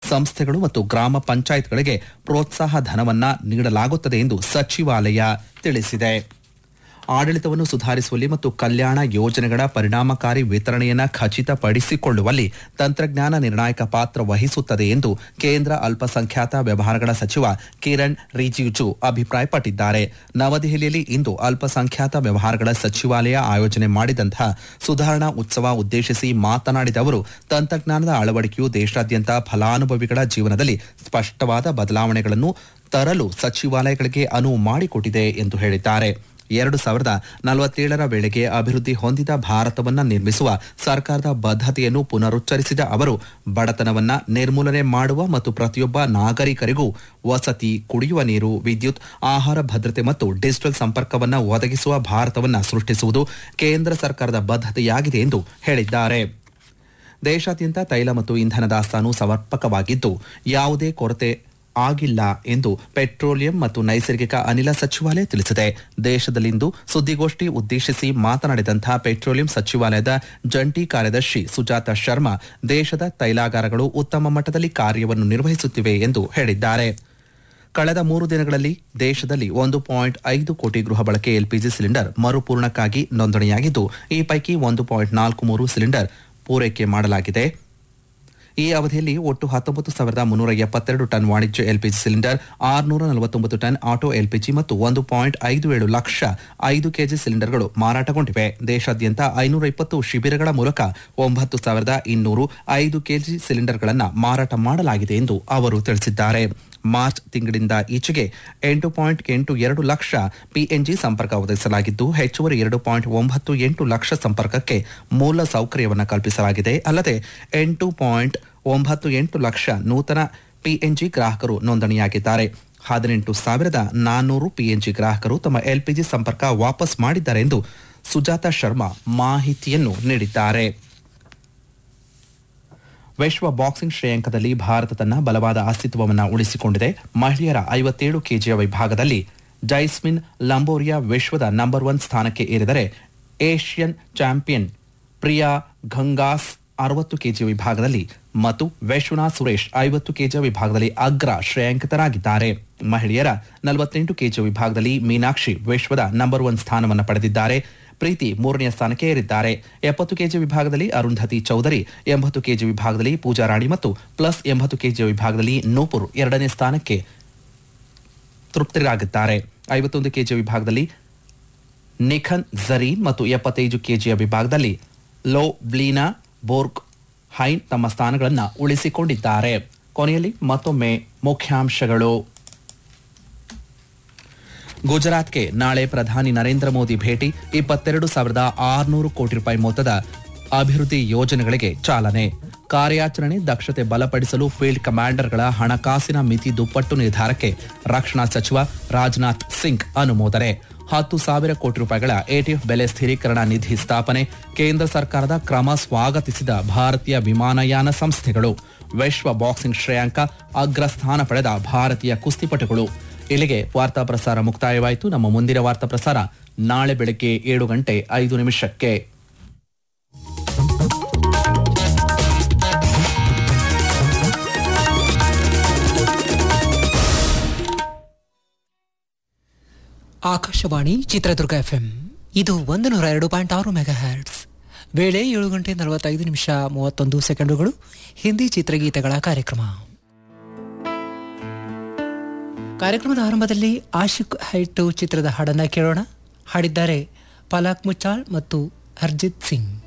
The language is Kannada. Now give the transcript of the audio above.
ಸಂಸ್ಥೆಗಳು ಮತ್ತು ಗ್ರಾಮ ಪಂಚಾಯತ್ಗಳಿಗೆ ಪ್ರೋತ್ಸಾಹ ಧನವನ್ನ ನೀಡಲಾಗುತ್ತದೆ ಎಂದು ಸಚಿವಾಲಯ ತಿಳಿಸಿದೆ ಆಡಳಿತವನ್ನು ಸುಧಾರಿಸುವಲ್ಲಿ ಮತ್ತು ಕಲ್ಯಾಣ ಯೋಜನೆಗಳ ಪರಿಣಾಮಕಾರಿ ವಿತರಣೆಯನ್ನು ಖಚಿತಪಡಿಸಿಕೊಳ್ಳುವಲ್ಲಿ ತಂತ್ರಜ್ಞಾನ ನಿರ್ಣಾಯಕ ಪಾತ್ರ ವಹಿಸುತ್ತದೆ ಎಂದು ಕೇಂದ್ರ ಅಲ್ಪಸಂಖ್ಯಾತ ವ್ಯವಹಾರಗಳ ಸಚಿವ ಕಿರಣ್ ರಿಜಿಜು ಅಭಿಪ್ರಾಯಪಟ್ಟಿದ್ದಾರೆ ನವದೆಹಲಿಯಲ್ಲಿ ಇಂದು ಅಲ್ಪಸಂಖ್ಯಾತ ವ್ಯವಹಾರಗಳ ಸಚಿವಾಲಯ ಆಯೋಜನೆ ಮಾಡಿದಂತಹ ಸುಧಾರಣಾ ಉತ್ಸವ ಉದ್ದೇಶಿಸಿ ಮಾತನಾಡಿದ ಅವರು ತಂತ್ರಜ್ಞಾನದ ಅಳವಡಿಕೆಯು ದೇಶಾದ್ಯಂತ ಫಲಾನುಭವಿಗಳ ಜೀವನದಲ್ಲಿ ಸ್ಪಷ್ಟವಾದ ಬದಲಾವಣೆಗಳನ್ನು ತರಲು ಸಚಿವಾಲಯಗಳಿಗೆ ಅನುವು ಮಾಡಿಕೊಟ್ಟಿದೆ ಎಂದು ಹೇಳಿದ್ದಾರೆ ಎರಡು ಸಾವಿರದ ನಲವತ್ತೇಳರ ವೇಳೆಗೆ ಅಭಿವೃದ್ಧಿ ಹೊಂದಿದ ಭಾರತವನ್ನ ನಿರ್ಮಿಸುವ ಸರ್ಕಾರದ ಬದ್ಧತೆಯನ್ನು ಪುನರುಚ್ಚರಿಸಿದ ಅವರು ಬಡತನವನ್ನ ನಿರ್ಮೂಲನೆ ಮಾಡುವ ಮತ್ತು ಪ್ರತಿಯೊಬ್ಬ ನಾಗರಿಕರಿಗೂ ವಸತಿ ಕುಡಿಯುವ ನೀರು ವಿದ್ಯುತ್ ಆಹಾರ ಭದ್ರತೆ ಮತ್ತು ಡಿಜಿಟಲ್ ಸಂಪರ್ಕವನ್ನ ಒದಗಿಸುವ ಭಾರತವನ್ನ ಸೃಷ್ಟಿಸುವುದು ಕೇಂದ್ರ ಸರ್ಕಾರದ ಬದ್ಧತೆಯಾಗಿದೆ ಎಂದು ಹೇಳಿದ್ದಾರೆ ದೇಶಾದ್ಯಂತ ತೈಲ ಮತ್ತು ಇಂಧನ ದಾಸ್ತಾನು ಸಮರ್ಪಕವಾಗಿದ್ದು ಯಾವುದೇ ಕೊರತೆ ಆಗಿಲ್ಲ ಎಂದು ಪೆಟ್ರೋಲಿಯಂ ಮತ್ತು ನೈಸರ್ಗಿಕ ಅನಿಲ ಸಚಿವಾಲಯ ತಿಳಿಸಿದೆ ದೇಶದಲ್ಲಿಂದು ಸುದ್ದಿಗೋಷ್ಠಿ ಉದ್ದೇಶಿಸಿ ಮಾತನಾಡಿದಂತಹ ಪೆಟ್ರೋಲಿಯಂ ಸಚಿವಾಲಯದ ಜಂಟಿ ಕಾರ್ಯದರ್ಶಿ ಸುಜಾತ ಶರ್ಮಾ ದೇಶದ ತೈಲಾಗಾರಗಳು ಉತ್ತಮ ಮಟ್ಟದಲ್ಲಿ ಕಾರ್ಯವನ್ನು ನಿರ್ವಹಿಸುತ್ತಿವೆ ಎಂದು ಹೇಳಿದ್ದಾರೆ ಕಳೆದ ಮೂರು ದಿನಗಳಲ್ಲಿ ದೇಶದಲ್ಲಿ ಒಂದು ಪಾಯಿಂಟ್ ಐದು ಕೋಟಿ ಗೃಹ ಬಳಕೆ ಎಲ್ಪಿಜಿ ಸಿಲಿಂಡರ್ ಮರುಪೂರಣಕ್ಕಾಗಿ ನೋಂದಣಿಯಾಗಿದ್ದು ಈ ಪೈಕಿ ಒಂದು ಪಾಯಿಂಟ್ ನಾಲ್ಕು ಮೂರು ಸಿಲಿಂಡರ್ ಪೂರೈಕೆ ಮಾಡಲಾಗಿದೆ ಈ ಅವಧಿಯಲ್ಲಿ ಒಟ್ಟು ಹತ್ತೊಂಬತ್ತು ಸಾವಿರದ ಮುನ್ನೂರ ಎಪ್ಪತ್ತೆರಡು ಟನ್ ವಾಣಿಜ್ಯ ಎಲ್ಪಿಜಿ ಸಿಲಿಂಡರ್ ಆರುನೂರ ನಲವತ್ತೊಂಬತ್ತು ಟನ್ ಆಟೋ ಎಲ್ಪಿಜಿ ಮತ್ತು ಒಂದು ಪಾಯಿಂಟ್ ಐದು ಏಳು ಲಕ್ಷ ಐದು ಕೆಜಿ ಸಿಲಿಂಡರ್ಗಳು ಮಾರಾಟಗೊಂಡಿವೆ ದೇಶಾದ್ಯಂತ ಐನೂರ ಇಪ್ಪತ್ತು ಶಿಬಿರಗಳ ಮೂಲಕ ಒಂಬತ್ತು ಸಾವಿರದ ಇನ್ನೂರು ಐದು ಕೆಜಿ ಸಿಲಿಂಡರ್ಗಳನ್ನು ಮಾರಾಟ ಮಾಡಲಾಗಿದೆ ಎಂದು ಅವರು ತಿಳಿಸಿದ್ದಾರೆ ಮಾರ್ಚ್ ತಿಂಗಳಿಂದ ಈಚೆಗೆ ಎಂಟು ಪಾಯಿಂಟ್ ಎಂಟು ಎರಡು ಲಕ್ಷ ಪಿಎನ್ಜಿ ಸಂಪರ್ಕ ಒದಗಿಸಲಾಗಿದ್ದು ಹೆಚ್ಚುವರಿ ಎರಡು ಪಾಯಿಂಟ್ ಒಂಬತ್ತು ಎಂಟು ಲಕ್ಷ ಸಂಪರ್ಕಕ್ಕೆ ಮೂಲ ಸೌಕರ್ಯವನ್ನು ಕಲ್ಪಿಸಲಾಗಿದೆ ಅಲ್ಲದೆ ಎಂಟು ಪಾಯಿಂಟ್ ಒಂಬತ್ತು ಎಂಟು ಲಕ್ಷ ನೂತನ ಪಿಎನ್ಜಿ ಗ್ರಾಹಕರು ನೋಂದಣಿಯಾಗಿದ್ದಾರೆ ಹದಿನೆಂಟು ಸಾವಿರದ ನಾನ್ನೂರು ಪಿಎನ್ಜಿ ಗ್ರಾಹಕರು ತಮ್ಮ ಎಲ್ಪಿಜಿ ಸಂಪರ್ಕ ವಾಪಸ್ ಮಾಡಿದ್ದಾರೆ ಎಂದು ಸುಜಾತ ಶರ್ಮಾ ಮಾಹಿತಿಯನ್ನು ನೀಡಿದ್ದಾರೆ ವಿಶ್ವ ಬಾಕ್ಸಿಂಗ್ ಶ್ರೇಯಾಂಕದಲ್ಲಿ ಭಾರತ ತನ್ನ ಬಲವಾದ ಅಸ್ತಿತ್ವವನ್ನು ಉಳಿಸಿಕೊಂಡಿದೆ ಮಹಿಳೆಯರ ಐವತ್ತೇಳು ಕೆಜಿಯ ವಿಭಾಗದಲ್ಲಿ ಜೈಸ್ಮಿನ್ ಲಂಬೋರಿಯಾ ವಿಶ್ವದ ನಂಬರ್ ಒನ್ ಸ್ಥಾನಕ್ಕೆ ಏರಿದರೆ ಏಷ್ಯನ್ ಚಾಂಪಿಯನ್ ಪ್ರಿಯಾ ಘಂಗಾಸ್ ಅರವತ್ತು ಕೆಜಿ ವಿಭಾಗದಲ್ಲಿ ಮತ್ತು ವಿಶ್ವನಾಥ್ ಸುರೇಶ್ ಐವತ್ತು ಕೆಜಿ ವಿಭಾಗದಲ್ಲಿ ಅಗ್ರ ಶ್ರೇಯಾಂಕಿತರಾಗಿದ್ದಾರೆ ಮಹಿಳೆಯರ ನಲವತ್ತೆಂಟು ಕೆಜಿ ವಿಭಾಗದಲ್ಲಿ ಮೀನಾಕ್ಷಿ ವಿಶ್ವದ ನಂಬರ್ ಒನ್ ಸ್ಥಾನವನ್ನು ಪಡೆದಿದ್ದಾರೆ ಪ್ರೀತಿ ಮೂರನೆಯ ಸ್ಥಾನಕ್ಕೆ ಏರಿದ್ದಾರೆ ಎಪ್ಪತ್ತು ಕೆಜಿ ವಿಭಾಗದಲ್ಲಿ ಅರುಂಧತಿ ಚೌಧರಿ ಎಂಬತ್ತು ಕೆಜಿ ವಿಭಾಗದಲ್ಲಿ ಪೂಜಾ ರಾಣಿ ಮತ್ತು ಪ್ಲಸ್ ಎಂಬತ್ತು ಕೆಜಿ ವಿಭಾಗದಲ್ಲಿ ನೂಪುರ್ ಎರಡನೇ ಸ್ಥಾನಕ್ಕೆ ತೃಪ್ತರಾಗಿದ್ದಾರೆ ಐವತ್ತೊಂದು ಕೆಜಿ ವಿಭಾಗದಲ್ಲಿ ನಿಖನ್ ಜರೀನ್ ಮತ್ತು ಎಪ್ಪತ್ತೈದು ಕೆಜಿಯ ವಿಭಾಗದಲ್ಲಿ ಲೋ ಬ್ಲೀನಾ ಬೋರ್ಗ್ ಹೈನ್ ತಮ್ಮ ಸ್ಥಾನಗಳನ್ನು ಉಳಿಸಿಕೊಂಡಿದ್ದಾರೆ ಕೊನೆಯಲ್ಲಿ ಮತ್ತೊಮ್ಮೆ ಮುಖ್ಯಾಂಶಗಳು ಗುಜರಾತ್ಗೆ ನಾಳೆ ಪ್ರಧಾನಿ ನರೇಂದ್ರ ಮೋದಿ ಭೇಟಿ ಇಪ್ಪತ್ತೆರಡು ಸಾವಿರದ ಆರುನೂರು ಕೋಟಿ ರೂಪಾಯಿ ಮೊತ್ತದ ಅಭಿವೃದ್ಧಿ ಯೋಜನೆಗಳಿಗೆ ಚಾಲನೆ ಕಾರ್ಯಾಚರಣೆ ದಕ್ಷತೆ ಬಲಪಡಿಸಲು ಫೀಲ್ಡ್ ಕಮಾಂಡರ್ಗಳ ಹಣಕಾಸಿನ ಮಿತಿ ದುಪ್ಪಟ್ಟು ನಿರ್ಧಾರಕ್ಕೆ ರಕ್ಷಣಾ ಸಚಿವ ರಾಜನಾಥ್ ಸಿಂಗ್ ಅನುಮೋದನೆ ಹತ್ತು ಸಾವಿರ ಕೋಟಿ ರೂಪಾಯಿಗಳ ಎಟಿಎಫ್ ಬೆಲೆ ಸ್ಥಿರೀಕರಣ ನಿಧಿ ಸ್ಥಾಪನೆ ಕೇಂದ್ರ ಸರ್ಕಾರದ ಕ್ರಮ ಸ್ವಾಗತಿಸಿದ ಭಾರತೀಯ ವಿಮಾನಯಾನ ಸಂಸ್ಥೆಗಳು ವಿಶ್ವ ಬಾಕ್ಸಿಂಗ್ ಶ್ರೇಯಾಂಕ ಅಗ್ರಸ್ಥಾನ ಪಡೆದ ಭಾರತೀಯ ಕುಸ್ತಿಪಟುಗಳು ಇಲ್ಲಿಗೆ ವಾರ್ತಾ ಪ್ರಸಾರ ಮುಕ್ತಾಯವಾಯಿತು ನಮ್ಮ ಮುಂದಿನ ವಾರ್ತಾ ಪ್ರಸಾರ ನಾಳೆ ಬೆಳಗ್ಗೆ ಏಳು ಗಂಟೆ ಐದು ನಿಮಿಷಕ್ಕೆ ಆಕಾಶವಾಣಿ ಚಿತ್ರದುರ್ಗ ಎಫ್ಎಂ ಇದು ಒಂದು ನೂರ ಎರಡು ಪಾಯಿಂಟ್ ಆರು ಮೆಗಾ ಹ್ಯಾಟ್ಸ್ ವೇಳೆ ಏಳು ಗಂಟೆ ನಲವತ್ತೈದು ನಿಮಿಷ ಮೂವತ್ತೊಂದು ಸೆಕೆಂಡುಗಳು ಹಿಂದಿ ಚಿತ್ರಗೀತೆಗಳ ಕಾರ್ಯಕ್ರಮ ಕಾರ್ಯಕ್ರಮದ ಆರಂಭದಲ್ಲಿ ಆಶಿಕ್ ಹೈಟು ಚಿತ್ರದ ಹಾಡನ್ನು ಕೇಳೋಣ ಹಾಡಿದ್ದಾರೆ ಪಲಾಕ್ ಮುಚಾಳ್ ಮತ್ತು ಹರ್ಜಿತ್ ಸಿಂಗ್